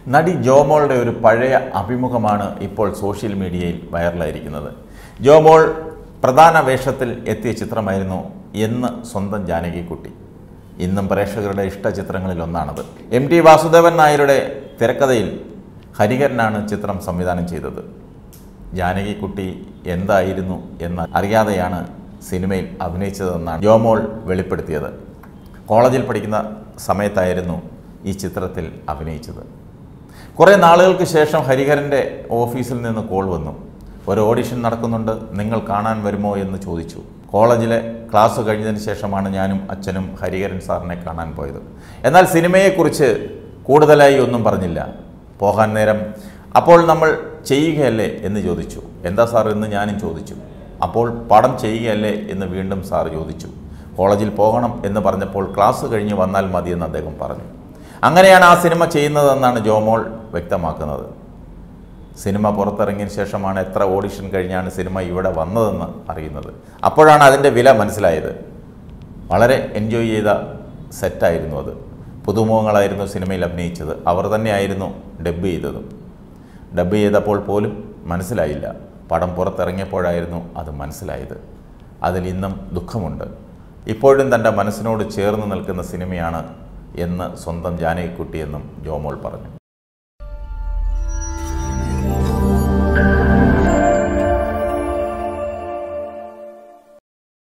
നടി ജോമോളുടെ ഒരു പഴയ അഭിമുഖമാണ് ഇപ്പോൾ സോഷ്യൽ മീഡിയയിൽ വൈറലായിരിക്കുന്നത് ജോമോൾ പ്രധാന വേഷത്തിൽ എത്തിയ ചിത്രമായിരുന്നു എന്ന് സ്വന്തം ജാനകിക്കുട്ടി ഇന്നും പ്രേക്ഷകരുടെ ഇഷ്ട ചിത്രങ്ങളിൽ ഒന്നാണത് എം ടി വാസുദേവൻ നായരുടെ തിരക്കഥയിൽ ഹരിഹരനാണ് ചിത്രം സംവിധാനം ചെയ്തത് ജാനകിക്കുട്ടി എന്തായിരുന്നു എന്ന് അറിയാതെയാണ് സിനിമയിൽ അഭിനയിച്ചതെന്നാണ് ജോമോൾ വെളിപ്പെടുത്തിയത് കോളേജിൽ പഠിക്കുന്ന സമയത്തായിരുന്നു ഈ ചിത്രത്തിൽ അഭിനയിച്ചത് കുറേ നാളുകൾക്ക് ശേഷം ഹരിഹരൻ്റെ ഓഫീസിൽ നിന്ന് കോൾ വന്നു ഒരു ഓഡിഷൻ നടക്കുന്നുണ്ട് നിങ്ങൾ കാണാൻ വരുമോ എന്ന് ചോദിച്ചു കോളേജിലെ ക്ലാസ് കഴിഞ്ഞതിന് ശേഷമാണ് ഞാനും അച്ഛനും ഹരിഹരൻ സാറിനെ കാണാൻ പോയത് എന്നാൽ സിനിമയെക്കുറിച്ച് കൂടുതലായി ഒന്നും പറഞ്ഞില്ല പോകാൻ നേരം അപ്പോൾ നമ്മൾ ചെയ്യുകയല്ലേ എന്ന് ചോദിച്ചു എന്താ സാർ എന്ന് ഞാനും ചോദിച്ചു അപ്പോൾ പടം ചെയ്യുകയല്ലേ എന്ന് വീണ്ടും സാർ ചോദിച്ചു കോളേജിൽ പോകണം എന്ന് പറഞ്ഞപ്പോൾ ക്ലാസ് കഴിഞ്ഞ് വന്നാൽ മതിയെന്ന് അദ്ദേഹം പറഞ്ഞു അങ്ങനെയാണ് ആ സിനിമ ചെയ്യുന്നതെന്നാണ് ജോമോൾ വ്യക്തമാക്കുന്നത് സിനിമ പുറത്തിറങ്ങിയ ശേഷമാണ് എത്ര ഓഡിഷൻ കഴിഞ്ഞാണ് സിനിമ ഇവിടെ വന്നതെന്ന് അറിയുന്നത് അപ്പോഴാണ് അതിൻ്റെ വില മനസ്സിലായത് വളരെ എൻജോയ് ചെയ്ത സെറ്റായിരുന്നു അത് പുതുമുഖങ്ങളായിരുന്നു സിനിമയിൽ അഭിനയിച്ചത് അവർ തന്നെയായിരുന്നു ഡബ് ചെയ്തതും ഡബ് ചെയ്തപ്പോൾ പോലും മനസ്സിലായില്ല പടം പുറത്തിറങ്ങിയപ്പോഴായിരുന്നു അത് മനസ്സിലായത് അതിൽ ഇന്നും ദുഃഖമുണ്ട് ഇപ്പോഴും തൻ്റെ മനസ്സിനോട് ചേർന്ന് നിൽക്കുന്ന സിനിമയാണ് എന്ന് സ്വന്തം ജാനകിക്കുട്ടിയെന്നും ജോമോൾ പറഞ്ഞു